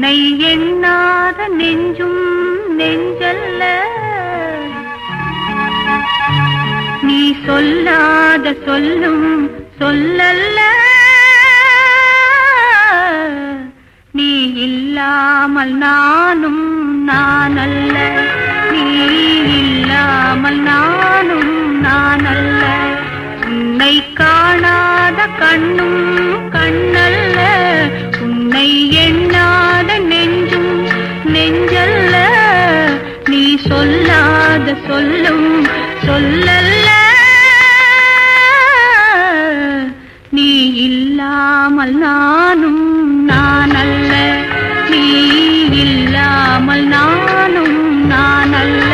உன்னை எண்ணாத நெஞ்சும் நெஞ்சல்ல நீ சொல்லாத சொல்லும் சொல்லல்ல நீ இல்லாமல் நானும் நானல்ல நீ இல்லாமல் நானும் நானல்ல உன்னை காணாத கண்ணும் கண்ணல்ல உன்னை எண்ணாத நெஞ்சும் நெஞ்சல்ல நீ சொல்லாத சொல்லும் சொல்லல்ல நீ இல்லாமல் நானும் நானல்ல நீ இல்லாமல் நானும் நானல்ல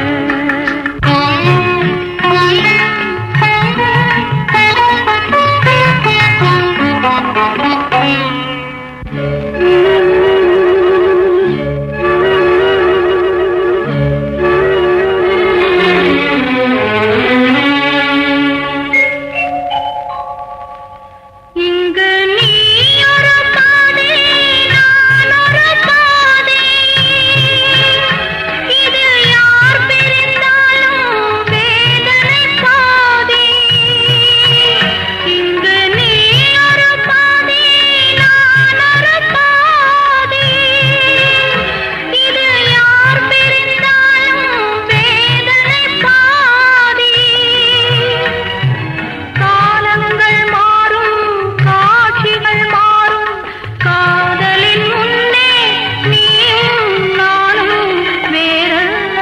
இங்கு நீ ஒரு பாதை நான் ஒரு பாதை இதில் யார் பிரிந்தாலும் வேதனை பாதை இங்கு நீ ஒரு பாதை நான் ஒரு பாதை இதில் யார் பிரிந்தாலும் வேதனை பாதை காலங்கள் மாறும் காட்சிகள் மாறும் காதலின் முன்னே நீயும் நானும் வேறல்ல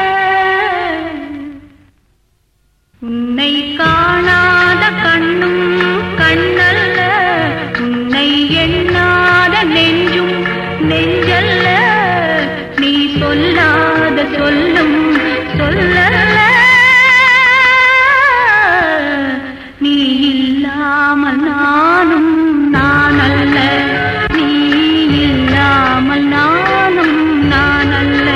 உன்னை காணாத கண்ணும் கண்ணல்ல உன்னை எண்ணாத நெஞ்சும் நெஞ்சல்ல நீ சொல்லாத சொல்லும் சொல்லல்ல நீ இல்லாமல் நானும் நானல்ல நீ இல்லாமல் நானும் நானல்ல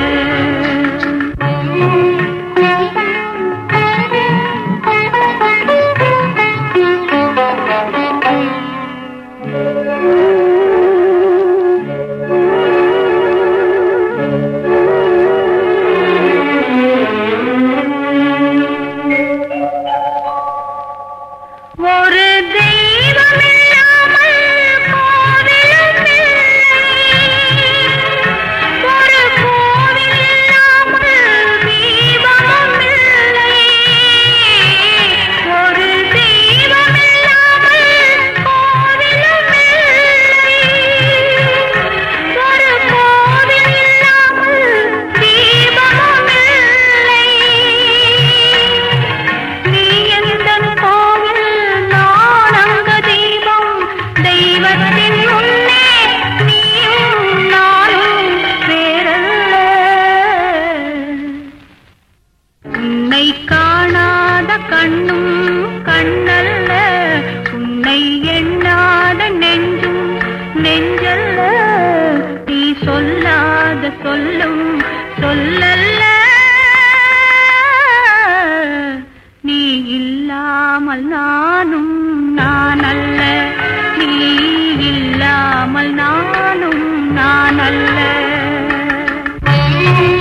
ஒரு தெய்வம் இல்லாமல் கோவிலும் இல்லை ஒரு கோவில் இல்லாமல் தீபமும் இல்லை ஒரு தெய்வம் இல்லாமல் கோவிலும் இல்லை ஒரு கோவில் இல்லாமல் தீபமும் இல்லை நீ எந்தன் கோவில் நான் அங்க தீபம் தெய்வத்தின் முன்னே நீயும் நானும் வேறல்ல உன்னை காணாத கண்ணும் கண்ணல்ல உன்னை எண்ணாத நெஞ்சும் நெஞ்சல்ல நீ சொல்லாத சொல்லும் சொல்லல்ல நீ இல்லாமல் நானும் நானல்ல நீ இல்லாமல் நானும் நானல்ல